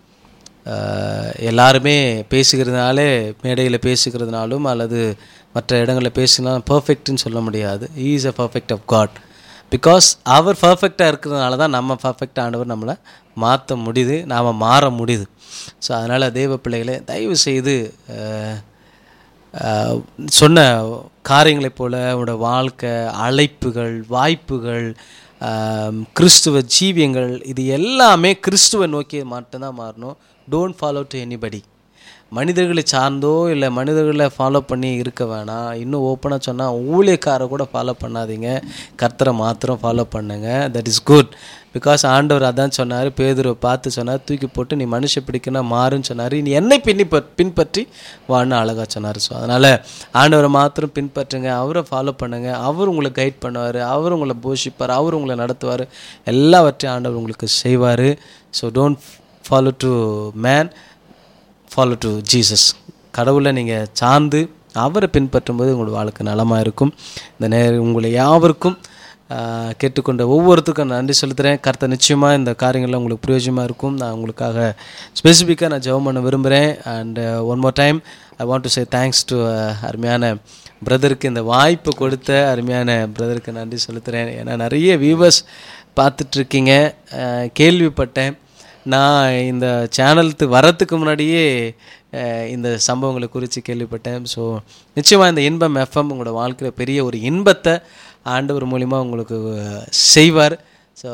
ஆஹ், எல்லாருமே பேசுகிறதுனாலே மேடையில் பேசுகிறதுனாலும் அல்லது மற்ற இடங்களில் பேசினாலும் பர்ஃபெக்ட்னு சொல்ல முடியாது is a perfect of God because அவர் பர்ஃபெக்டாக இருக்கிறதுனால தான் நம்ம பர்ஃபெக்ட் ஆண்டவர் நம்மளை மாற்ற முடியுது நாம் மாற முடியுது ஸோ அதனால் தெய்வ பிள்ளைகளே தயவு செய்து ஆஹ், ஆஹ், சொன்ன காரியங்களைப் போல உங்களோட வாழ்க்கை அழைப்புகள் வாய்ப்புகள் ஆம், கிறிஸ்துவ ஜீவியங்கள் இது எல்லாமே கிறிஸ்துவை நோக்கி மட்டும்தான் மாறணும் டோன்ட் ஃபாலோ டு எனிபடி மனிதர்களை சார்ந்தோ இல்லை மனிதர்களை ஃபாலோ பண்ணி இருக்க வேணாம் இன்னும் ஓப்பனாக சொன்னால் ஊழியக்காரை கூட ஃபாலோ பண்ணாதீங்க கர்த்தரை மாத்திரம் ஃபாலோ பண்ணுங்க தட் இஸ் குட் பிகாஸ் ஆண்டவர் அதான் சொன்னார் பேதுருவை பார்த்து சொன்னார் தூக்கி போட்டு நீ மனுஷ பிடிக்கணும் மாறுன்னு சொன்னார் நீ என்னை பின்னி ப- பின்பற்றி வான்னு அழகாக சொன்னார் ஸோ அதனால் ஆண்டவரை மாத்திரம் பின்பற்றுங்க அவரை ஃபாலோ பண்ணுங்க அவர் உங்களை கைட் பண்ணுவார் அவர் உங்களை போஷிப்பார் அவர் உங்களை நடத்துவார் எல்லாவற்றையும் ஆண்டவர் உங்களுக்கு செய்வார் so don't follow to man follow to Jesus கடவுளை நீங்கள் சார்ந்து அவரை பின்பற்றும்போது உங்களோட வாழ்க்கை நலமாக இருக்கும் இந்த நே உங்களை யாவருக்கும் ஆஹ், கேட்டுக்கொண்ட ஒவ்வொருத்துக்கும் நான் நன்றி செலுத்துகிறேன் கர்த்தர் நிச்சயமாக இந்த காரியங்கள்லாம் உங்களுக்கு பிரயோஜனமாக இருக்கும் நான் உங்களுக்காக ஸ்பெசிஃபிக்காக நான் ஜெபம் பண்ண விரும்புகிறேன் and one more time I want to say thanks to அருமையான பிரதருக்கு இந்த வாய்ப்பு கொடுத்த அருமையான பிரதருக்கு நன்றி செலுத்துகிறேன் ஏன்னா நிறைய வியூவர்ஸ் பார்த்துட்ருக்கீங்க கேள்விப்பட்டேன் நான் இந்த சேனலுக்கு வரத்துக்கு முன்னாடியே அஹ், இந்த சம்பவங்களை குறித்து கேள்விப்பட்டேன் ஸோ நிச்சயமாக இந்த இன்பம் எஃப்எம் உங்களோட வாழ்க்கையில் பெரிய ஒரு இன்பத்தை ஆண்டவர் மூலிமா உங்களுக்கு செய்வார் ஸோ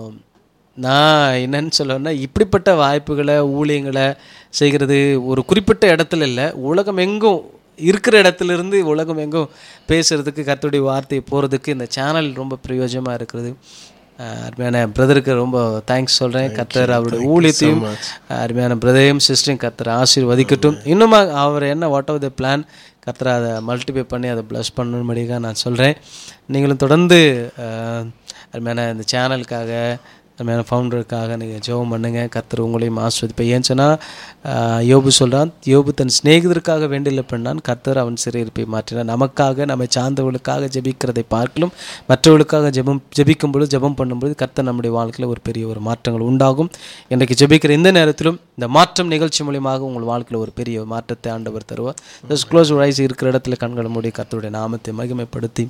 நான் என்னன்னு சொல்லுவேன்னா இப்படிப்பட்ட வாய்ப்புகளை ஊழியங்களை செய்கிறது ஒரு குறிப்பிட்ட இடத்துல இல்லை உலகம் எங்கும் இருக்கிற இடத்துல இருந்து உலகம் எங்கும் பேசுகிறதுக்கு கர்த்தருடைய வார்த்தையை போகிறதுக்கு இந்த சேனல் ரொம்ப பிரயோஜனமாக இருக்கிறது அஹ் அருமையான பிரதருக்கு ரொம்ப தேங்க்ஸ் சொல்கிறேன் கர்த்தர் அவருடைய ஊழியத்தையும் அருமையான பிரதரையும் சிஸ்டரையும் கர்த்தர் ஆசீர்வதிக்கட்டும் இன்னுமா அவர் என்ன வாட் ஆஃப் த பிளான் கர்த்தர் அதை மல்டிப்ளை பண்ணி அதை ப்ளஸ் பண்ணணும்படியாக நான் சொல்கிறேன் நீங்களும் தொடர்ந்து அஹ், அருமையான இந்த சேனலுக்காக அருமையான ஃபவுண்டருக்காக நீங்கள் ஜெபம் பண்ணுங்க கர்த்தர் உங்களையும் ஆஸ்வதிப்பை ஏன்னு சொன்னால் யோபு சொல்கிறான் யோபு தன் சிநேகிதருக்காக வேண்டில பண்ணான் கர்த்தர் அவன் சிறையிருப்பை மாற்றினான் நமக்காக நம்மை சார்ந்தவர்களுக்காக ஜெபிக்கிறதை பார்க்கலும் மற்றவர்களுக்காக ஜெபம் ஜெபிக்கும் பொழுது ஜெபம் பண்ணும்பொழுது கர்த்தர் நம்முடைய வாழ்க்கையில் ஒரு பெரிய ஒரு மாற்றங்கள் உண்டாகும் இன்றைக்கு ஜெபிக்கிற இந்த நேரத்திலும் இந்த மாற்றம் நிகழ்ச்சி மூலியமாக உங்கள் வாழ்க்கையில் ஒரு பெரிய மாற்றத்தை ஆண்டவர் தருவார் ஜஸ்ட் க்ளோஸ் ரைஸ் இருக்கிற இடத்துல கண்களை மூடி கர்த்தருடைய நாமத்தை மகிமைப்படுத்தி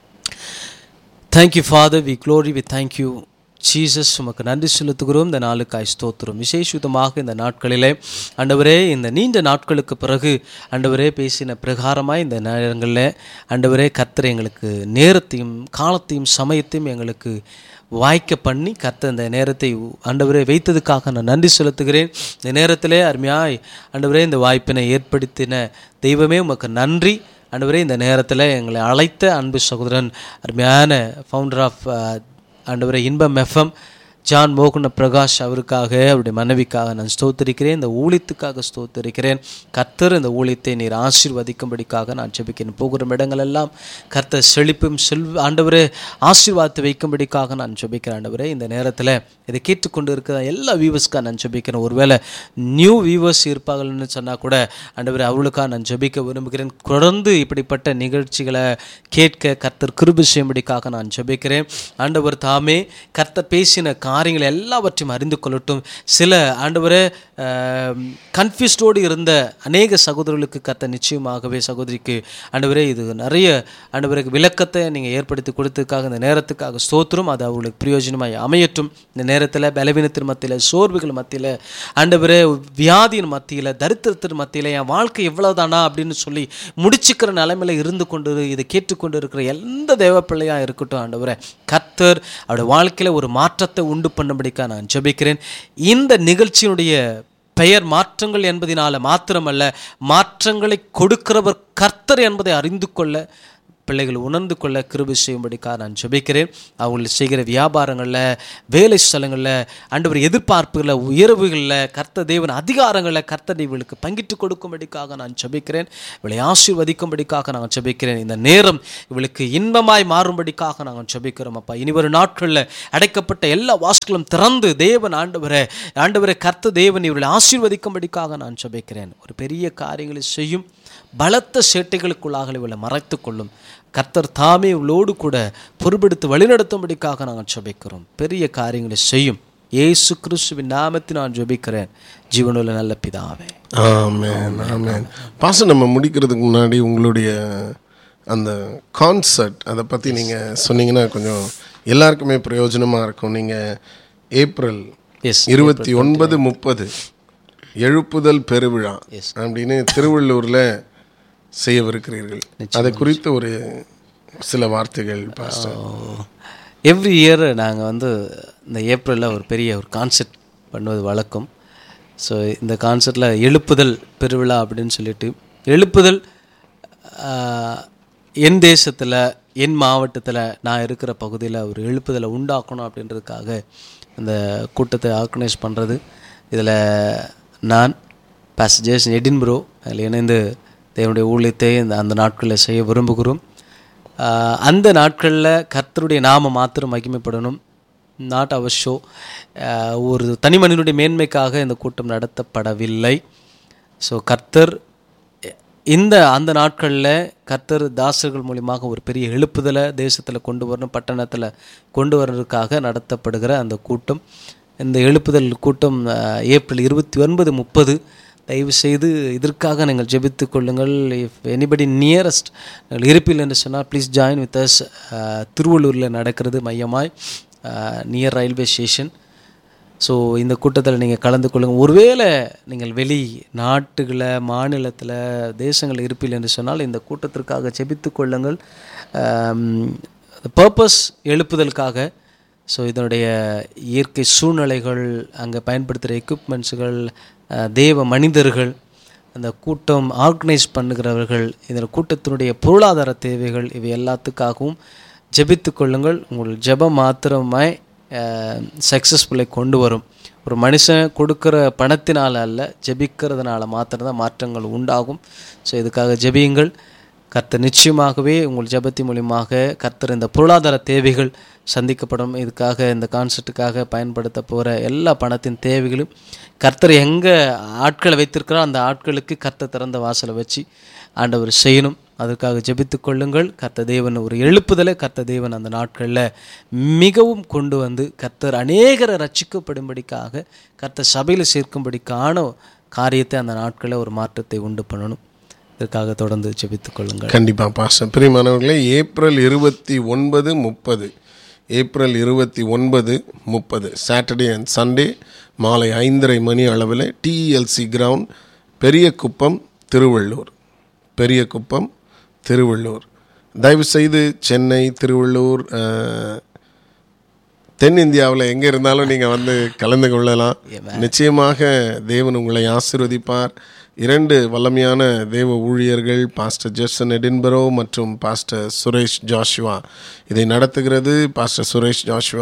thank you father we glory we thank you Jesus உமக்கு நன்றி செலுத்துகிறோம் இந்த நாளுக்காய் ஸ்தோத்திரம் விசேஷிதமாக இந்த நாட்களிலே ஆண்டவரே இந்த நீண்ட நாட்களுக்கு பிறகு ஆண்டவரே பேசின பிரகாரமாய் இந்த நேரங்களில் ஆண்டவரே கர்த்தர் எங்களுக்கு நேரத்தையும் காலத்தையும் சமயத்தையும் எங்களுக்கு வாய்க்க பண்ணி கர்த்தர் இந்த நேரத்தை ஆண்டவரே வைத்ததுக்காக நான் நன்றி செலுத்துகிறேன் இந்த நேரத்திலே அருமையாய் ஆண்டவரே இந்த வாய்ப்பினை ஏற்படுத்தின தெய்வமே உமக்கு நன்றி ஆண்டவரே இந்த நேரத்தில் எங்களை அழைத்த அன்பு சகோதரன் அருமையான ஃபவுண்டர் ஆஃப் ஆண்டவரே இன்பம் எஃப்எம் ஜான் மோகன பிரகாஷ் அவருக்காக அவருடைய மனைவிக்காக நான் ஸ்தோத்திரிக்கிறேன் இந்த ஊழியத்துக்காக ஸ்தோத்திரிக்கிறேன் கர்த்தர் இந்த ஊழியத்தை நீர் ஆசீர்வதிக்கும்படிக்காக நான் ஜெபிக்கிறேன் போகிற இடங்களெல்லாம் கர்த்தர் செழிப்பும் செல்வ ஆண்டவரே ஆசீர்வாதத்தை வைக்கும்படிக்காக நான் ஜெபிக்கிறேன் ஆண்டவரே இந்த நேரத்தில் இதை கேட்டுக்கொண்டு இருக்கிற எல்லா வியூவர்ஸ்க்காக நான் ஜெபிக்கிறேன் ஒருவேளை நியூ வியூவர்ஸ் இருப்பாங்கன்னு சொன்னால் கூட ஆண்டவரே அவளுக்காக நான் ஜெபிக்க விரும்புகிறேன் தொடர்ந்து இப்படிப்பட்ட நிகழ்ச்சிகளை கேட்க கர்த்தர் கிருபை செய்யும்படிக்காக நான் ஜெபிக்கிறேன் ஆண்டவர் தாமே கர்த்தர் பேசின காரியங்கள் எல்லாவற்றையும் அறிந்து கொள்ளட்டும் சில ஆண்டவரே கன்ஃபியூஸ்டோடு இருந்த அநேக சகோதரர்களுக்கு கர்த்தர் நிச்சயமாகவே சகோதரிக்கு ஆண்டவரே இது நிறைய ஆண்டவருக்கு விளக்கத்தை நீங்கள் ஏற்படுத்தி கொடுத்ததுக்காக இந்த நேரத்துக்காக ஸ்தோத்திரம் அது அவர்களுக்கு பிரயோஜனமாய் அமையட்டும் இந்த நேரத்தில் பலவீனத்தின் மத்தியில் சோர்வுகள் மத்தியில் ஆண்டவரே வியாதியின் மத்தியில் தரித்திரத்தின் மத்தியில் என் வாழ்க்கை இவ்வளவுதானா அப்படின்னு சொல்லி முடிச்சுக்கிற நிலைமையில இருந்து கொண்டு இதை கேட்டுக்கொண்டு இருக்கிற எந்த தேவ பிள்ளையாக இருக்கட்டும் ஆண்டவரே கர்த்தர் அவருடைய வாழ்க்கையில் ஒரு மாற்றத்தை உண்டு பண்ணும்படிக்கா நான் ஜெபிக்கிறேன் இந்த நிகழ்ச்சியினுடைய பெயர் மாற்றங்கள் என்பதினால மாத்திரமல்ல மாற்றங்களை கொடுக்கிறவர் கர்த்தர் என்பதை அறிந்து கொள்ள பிள்ளைகள் உணர்ந்து கொள்ள கிருபை செய்யும்படிக்காக நான் ஜெபிக்கிறேன் அவர்கள் செய்கிற வியாபாரங்களில் வேலை ஸ்தலங்களில் ஆண்டவர் எதிர்பார்ப்புகளில் உயர்வுகளில் கர்த்த தேவன் அதிகாரங்களில் கர்த்தர் இவளுக்கு பங்கிட்டு கொடுக்கும்படிக்காக நான் ஜெபிக்கிறேன் இவளை ஆசீர்வதிக்கும்படிக்காக நான் ஜெபிக்கிறேன் இந்த நேரம் இவளுக்கு இன்பமாய் மாறும்படிக்காக நாங்கள் ஜெபிக்கிறோம் அப்பா இனி வரும் நாட்களில் அடைக்கப்பட்ட எல்லா வாசல்களும் திறந்து தேவன் ஆண்டவரை ஆண்டவரை கர்த்த தேவன் இவர்களை ஆசீர்வதிக்கும்படிக்காக நான் ஜெபிக்கிறேன் ஒரு பெரிய காரியங்களை செய்யும் பலத்த சேட்டைகளுக்குள்ளாக இவளை மறைத்து கொள்ளும் கர்த்தர் தாமே இவளோடு கூட பொறுப்பெடுத்து வழிநடத்தும்படிக்காக நாங்கள் ஜெபிக்கிறோம் பெரிய காரியங்களை செய்யும் இயேசு கிறிஸ்துவின் நாமத்தில் நான் ஜெபிக்கிறேன் ஜீவனுள்ள நல்ல பிதாவே ஆமேன் ஆமேன் பாசம் நம்ம முடிக்கிறதுக்கு முன்னாடி உங்களுடைய அந்த கான்சர்ட் அதை பற்றி நீங்கள் சொன்னீங்கன்னா கொஞ்சம் எல்லாருக்குமே பிரயோஜனமாக இருக்கும் நீங்கள் ஏப்ரல் எஸ் இருபத்தி ஒன்பது முப்பது எழுப்புதல் பெருவிழா அப்படின்னு திருவள்ளூரில் செய்யவிருக்கிறீர்கள் அதை குறித்த ஒரு சில வார்த்தைகள் பாஸ்டர் எவ்ரி இயர் நாங்கள் வந்து இந்த ஏப்ரலில் ஒரு பெரிய ஒரு கான்செர்ட் பண்ணுவது வழக்கம் ஸோ இந்த கான்செர்ட்டில் எழுப்புதல் பெருவிழா அப்படின்னு சொல்லிட்டு எழுப்புதல் ஆஹ், என் தேசத்தில் என் மாவட்டத்தில் நான் இருக்கிற பகுதியில் ஒரு எழுப்புதலை உண்டாக்கணும் அப்படின்றதுக்காக இந்த கூட்டத்தை ஆர்கனைஸ் பண்ணுறது இதில் நான் பேசஞ்சர்ஸ் எடின்புரோ அதில் இணைந்து தேவனுடைய ஊழியத்தை இந்த அந்த நாட்களில் செய்ய விரும்புகிறோம் ஆஹ் அந்த நாட்களில் கர்த்தருடைய நாம மாத்திரம் மகிமைப்படணும் நாட் அவர் ஷோ ஒரு தனி மனிதனுடைய மேன்மைக்காக இந்த கூட்டம் நடத்தப்படவில்லை ஸோ கர்த்தர் இந்த அந்த நாட்களில் கர்த்தர் தாசர்கள் மூலியமாக ஒரு பெரிய எழுப்புதலை தேசத்தில் கொண்டு வரணும் பட்டணத்தில் கொண்டு வர்றதுக்காக நடத்தப்படுகிற அந்த கூட்டம் இந்த எழுப்புதல் கூட்டம் அஹ், ஏப்ரல் இருபத்தி ஒன்பது முப்பது தயவு செய்து இதற்காக நீங்கள் ஜெபித்துக் கொள்ளுங்கள் இஃப் எனிபடி நியரஸ்ட் நீங்கள் இருப்பில் என்று சொன்னால் ப்ளீஸ் ஜாயின் வித் அஸ் திருவள்ளூரில் நடக்கிறது மையமாய் நியர் ரயில்வே ஸ்டேஷன் ஸோ இந்த கூட்டத்தில் நீங்கள் கலந்து கொள்ளுங்கள் ஒருவேளை நீங்கள் வெளி நாட்டுகளை மாநிலத்தில் தேசங்கள் இருப்பில் என்று சொன்னால் இந்த கூட்டத்திற்காக ஜெபித்து கொள்ளுங்கள் பர்பஸ் எழுப்புதலுக்காக ஸோ இதனுடைய இயற்கை சூழ்நிலைகள் அங்கே பயன்படுத்துகிற எக்யூப்மெண்ட்ஸுகள் தேவ மனிதர்கள் அந்த கூட்டம் ஆர்கனைஸ் பண்ணுகிறவர்கள் இந்த கூட்டத்தினுடைய பொருளாதார தேவைகள் இவை எல்லாத்துக்காகவும் ஜெபித்து கொள்ளுங்கள் உங்கள் ஜெபம் மாத்திரமாய் சக்ஸஸ்ஃபுல்லை கொண்டு வரும் ஒரு மனுஷன் கொடுக்குற பணத்தினால் அல்ல ஜெபிக்கிறதுனால மாத்திரம்தான் மாற்றங்கள் உண்டாகும் ஸோ இதுக்காக ஜெபியுங்கள் கர்த்தர் நிச்சயமாகவே உங்கள் ஜெபத்தின் மூலியமாக கர்த்தர் இந்த பொருளாதார தேவைகள் சந்திக்கப்படும் இதுக்காக இந்த கான்செர்ட்டுக்காக பயன்படுத்த போகிற எல்லா பணத்தின் தேவைகளும் கர்த்தர் எங்கே ஆட்களை வைத்திருக்கிறோ அந்த ஆட்களுக்கு கர்த்தர் திறந்த வாசலை வச்சு ஆண்டவர் செய்யணும் அதற்காக ஜெபித்து கொள்ளுங்கள் கர்த்த தேவன் ஒரு எழுப்புதலை கர்த்த தேவன் அந்த நாட்களில் மிகவும் கொண்டு வந்து கர்த்தர் அநேகரை ரட்சிக்கப்படும்படிக்காக கர்த்தர் சபையில் சேர்க்கும்படிக்கான காரியத்தை அந்த நாட்களில் ஒரு மாற்றத்தை உண்டு பண்ணணும் இதற்காக தொடர்ந்து ஜெபித்துக் கொள்ளுங்கள் கண்டிப்பாக பாஸ்டர் பிரியமானவர்களே ஏப்ரல் இருபத்தி ஒன்பது முப்பது ஏப்ரல் இருபத்தி ஒன்பது முப்பது சாட்டர்டே அண்ட் சண்டே மாலை ஐந்தரை மணி அளவில் டிஎல்சி கிரவுண்ட் பெரிய குப்பம் திருவள்ளூர் பெரிய குப்பம் திருவள்ளூர் தயவுசெய்து சென்னை திருவள்ளூர் அஹ், தென்னிந்தியாவில் எங்கே இருந்தாலும் நீங்கள் வந்து கலந்து கொள்ளலாம் நிச்சயமாக தேவன் உங்களை ஆசீர்வதிப்பார் இரண்டு வல்லமையான தேவ ஊழியர்கள் பாஸ்டர் ஜெர்சன் எடின்பரோ மற்றும் பாஸ்டர் சுரேஷ் ஜாஷுவா இதை நடத்துகிறது pastor Suresh Joshua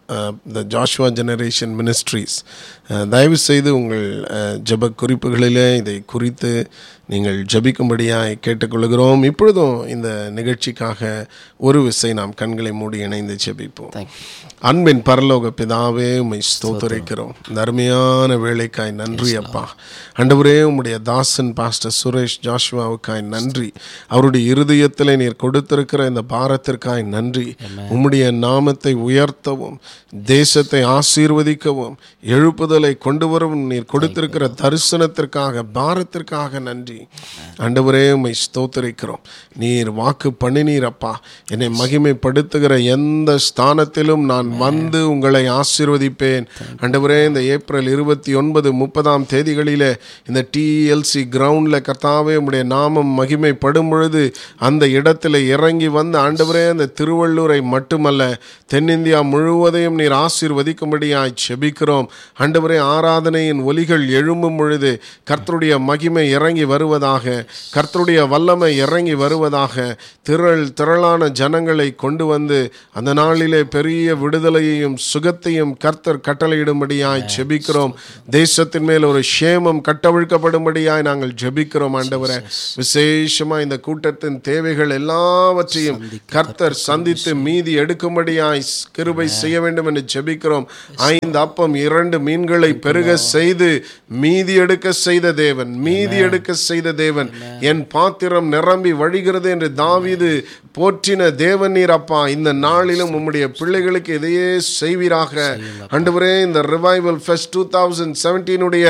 the Joshua generation ministries தயவு செய்து உங்கள் அஹ், ஜெப குறிப்புகளிலே இதை குறித்து நீங்கள் ஜெபிக்கும்படியாய் கேட்டுக்கொள்கிறோம் இப்பொழுதும் இந்த நிகழ்ச்சிக்காக ஒரு விசை நாம் கண்களை மூடி இணைந்து ஜெபிப்போம் தேங்க்யூ அன்பின் பரலோக பிதாவே உம்மை ஸ்தோத்தரிக்கிறோம் இந்த அருமையான வேலைக்காய் நன்றி அப்பா ஆண்டவரே உம்முடைய தாசன் பாஸ்டர் சுரேஷ் ஜாஷுவாவுக்காய் நன்றி அவருடைய இருதயத்தில் நீர் கொடுத்திருக்கிற இந்த பாரத்திற்காய் நன்றி உம்முடைய நாமத்தை உயர்த்தவும் தேசத்தை ஆசீர்வதிக்கவும் எழுப்புதலை கொண்டு வரவும் நீர் கொடுத்திருக்கிற தரிசனத்திற்காக பாரத்திற்காக நன்றி ஆண்டவரே உம்மை ஸ்தோத்தரிக்கிறோம் நீர் வாக்கு பண்ணினீர் அப்பா என்னை மகிமைப்படுத்துகிற எந்த ஸ்தானத்திலும் நான் வந்து உங்களை ஆசீர்வதிப்பேன் ஆண்டவரே இந்த ஏப்ரல் இருபத்தி ஒன்பது முப்பதாம் தேதிகளிலே இந்த டிஎல்சி கிரவுண்டில் கர்த்தாவே உம்முடைய நாமம் மகிமைப்படும் பொழுது அந்த இடத்துல இறங்கி வந்து ஆண்டவரே அந்த திருவள்ளூரை மட்டுமல்ல தென்னிந்தியா முழுவதையும் நீர் ஆசீர்வதிக்கும்படியாய் செபிக்கிறோம் ஆண்டவரே ஆராதனையின் ஒலிகள் எழும்பும் பொழுது கர்த்தருடைய மகிமை இறங்கி வருவதாக கர்த்தருடைய வல்லமை இறங்கி வருவதாக திரள் திரளான ஜனங்களை கொண்டு வந்து அந்த நாளிலே பெரிய விடுதலையையும் சுகத்தையும் கர்த்தர் கட்டளையிடும்படியாய் ஜெபிக்கிறோம் தேசத்தின் மேல் ஒரு சேமம் கட்டவிழ்க்கப்படும்படியாய் நாங்கள் ஜெபிக்கிறோம் ஆண்டவரே விசேஷமா இந்த கூட்டத்தின் தேவைகள் எல்லாவற்றையும் கர்த்தர் சந்தித்து மீதி எடுக்கும்படியாய் கிருபை செய்ய வேண்டும் என்று ஜெபிக்கிறோம் ஐந்து அப்பம் இரண்டு மீன்களை பெருக செய்து மீதி எடுக்க செய்த தேவன் மீதி எடுக்க செய்த தேவன் என் பாத்திரம் நிரம்பி வழிகிறது என்று தாவீது போற்றின தேவன் நீர் அப்பா இந்த நாளிலும் உம்முடைய பிள்ளைகளுக்கு இதையே செய்வீராக ஆண்டவரே இந்த ரிவைவல் ஃபெஸ்ட் டூ தௌசண்ட் செவன்டீனுடைய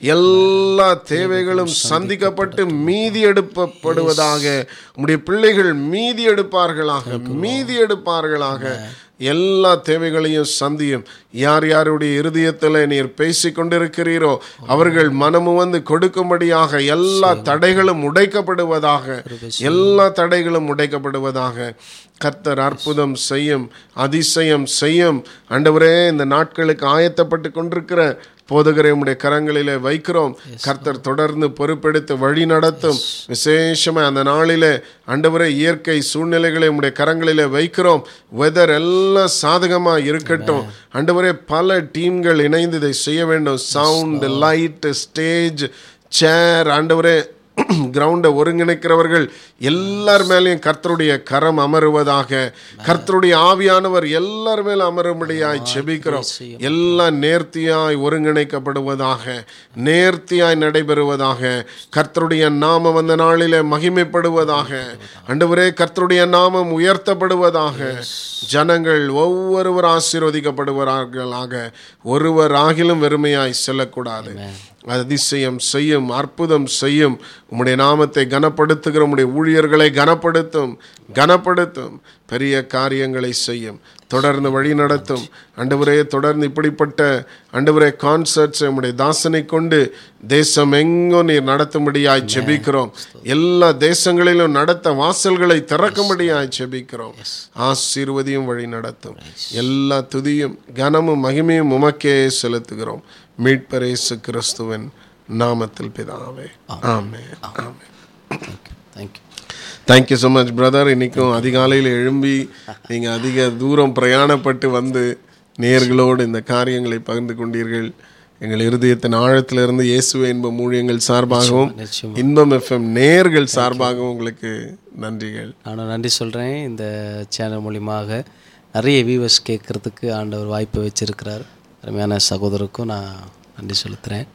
எல்லா தேவைகளும் சந்திக்கப்பட்டு மீதி எடுக்கப்படுவதாக உம்முடைய பிள்ளைகள் மீதி எடுப்பார்களாக மீதி எடுப்பார்களாக எல்லா தேவைகளையும் சந்தியும் யார் யாருடைய இருதயத்தில் நீர் பேசி கொண்டிருக்கிறீரோ அவர்கள் மனமு வந்து கொடுக்கும்படியாக எல்லா தடைகளும் உடைக்கப்படுவதாக எல்லா தடைகளும் உடைக்கப்படுவதாக கர்த்தர் அற்புதம் செய்யும் அதிசயம் செய்யும் ஆண்டவரே இந்த நாட்களுக்கு ஆயத்தப்பட்டு கொண்டிருக்கிற போதகரை உம்முடைய கரங்களிலே வைக்கிறோம் கர்த்தர் தொடர்ந்து பொறுப்பெடுத்து வழி நடத்தும் விசேஷமாக அந்த நாளிலே ஆண்டவரே இயற்கை சூழ்நிலைகளை உம்முடைய கரங்களிலே வைக்கிறோம் வெதர் எல்லாம் சாதகமாக இருக்கட்டும் ஆண்டவரே பல டீம்கள் இணைந்து இதை செய்ய வேண்டும் சவுண்ட் லைட் ஸ்டேஜ் சேர் ஆண்டவரே கிரவுண்டை ஒருங்கிணைக்கிறவர்கள் எல்லார் மேலேயும் கர்த்தருடைய கரம் அமருவதாக கர்த்தருடைய ஆவியானவர் எல்லார் மேலும் அமரும்படியாய் செபிக்கிறோம் எல்லாம் நேர்த்தியாய் ஒருங்கிணைக்கப்படுவதாக நேர்த்தியாய் நடைபெறுவதாக கர்த்தருடைய நாமம் அந்த நாளிலே மகிமைப்படுவதாக அண்டவரே கர்த்தருடைய நாமம் உயர்த்தப்படுவதாக ஜனங்கள் ஒவ்வொருவர் ஆசீர்வதிக்கப்படுவார்களாக ஒருவர் ஆகிலும் வெறுமையாய் செல்லக்கூடாது அதிசயம் செய்யும் அற்புதம் செய்யும் உம்முடைய நாமத்தை கனப்படுத்துகிற உம்முடைய ஊழியர்களை கனப்படுத்தும் கனப்படுத்தும் பெரிய காரியங்களை செய்யும் தொடர்ந்து வழி நடத்தும் அண்டவரே தொடர்ந்து இப்படிப்பட்ட அண்டவரே கான்சர்ட்ஸ் உம்முடைய தாசனை கொண்டு தேசம் எங்கும் நீர் நடத்தும்படியாய் ஜெபிக்கிறோம் எல்லா தேசங்களிலும் நடத்த வாசல்களை திறக்கும்படியாய் ஜெபிக்கிறோம் ஆசீர்வதியும் வழி நடத்தும் எல்லா துதியும் கனமும் மகிமையும் உமக்கே செலுத்துகிறோம் மீட்பரேசு கிறிஸ்துவின் நாமத்தில் பிதாவே ஆமே ஆமே thank you thank you so much brother இன்றைக்கும் அதிகாலையில் எழும்பி நீங்கள் அதிக தூரம் பிரயாணப்பட்டு வந்து நேர்களோடு இந்த காரியங்களை பகிர்ந்து கொண்டீர்கள் எங்கள் இருதயத்தின் ஆழத்திலிருந்து இயேசுவே இன்பம் ஊழியங்கள் சார்பாகவும் நிச்சயமா இன்பம் எஃப்எம் நேர்கள் சார்பாகவும் உங்களுக்கு நன்றிகள் நானும் நன்றி சொல்கிறேன் இந்த சேனல் மூலியமாக நிறைய வியூவர்ஸ் கேட்குறதுக்கு ஆண்டவர் வாய்ப்பு வச்சிருக்கிறார் அருமையான சகோதரருக்கும் நான் நன்றி செலுத்துகிறேன்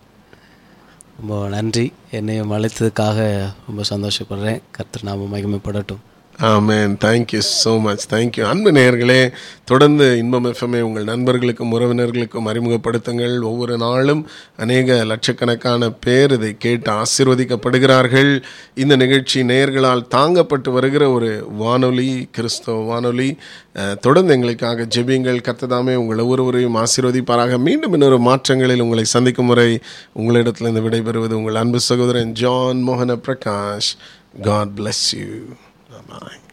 ரொம்ப நன்றி என்னையும் அழைத்ததுக்காக ரொம்ப சந்தோஷப்படுறேன் கர்த்தர் நாம மகிமைப்படட்டும் ஆமேன் தேங்க்யூ ஸோ மச் தேங்க்யூ அன்பு நேயர்களே தொடர்ந்து இன்பம் எஃப்எம்ஐ உங்கள் நண்பர்களுக்கும் உறவினர்களுக்கும் அறிமுகப்படுத்துங்கள் ஒவ்வொரு நாளும் அநேக லட்சக்கணக்கான பேர் இதை கேட்டு ஆசீர்வதிக்கப்படுகிறார்கள் இந்த நிகழ்ச்சி நேயர்களால் தாங்கப்பட்டு வருகிற ஒரு வானொலி கிறிஸ்தவ வானொலி அஹ், தொடர்ந்து எங்களுக்காக ஜெபியுங்கள் கர்த்ததாமே உங்கள் ஒவ்வொருவரையும் ஆசீர்வதிப்பாராக மீண்டும் இன்னொரு மாற்றங்களில் உங்களை சந்திக்கும் முறை உங்களிடத்திலிருந்து விடைபெறுவது உங்கள் அன்பு சகோதரன் ஜான் மோகன Prakash God bless you Bye bye.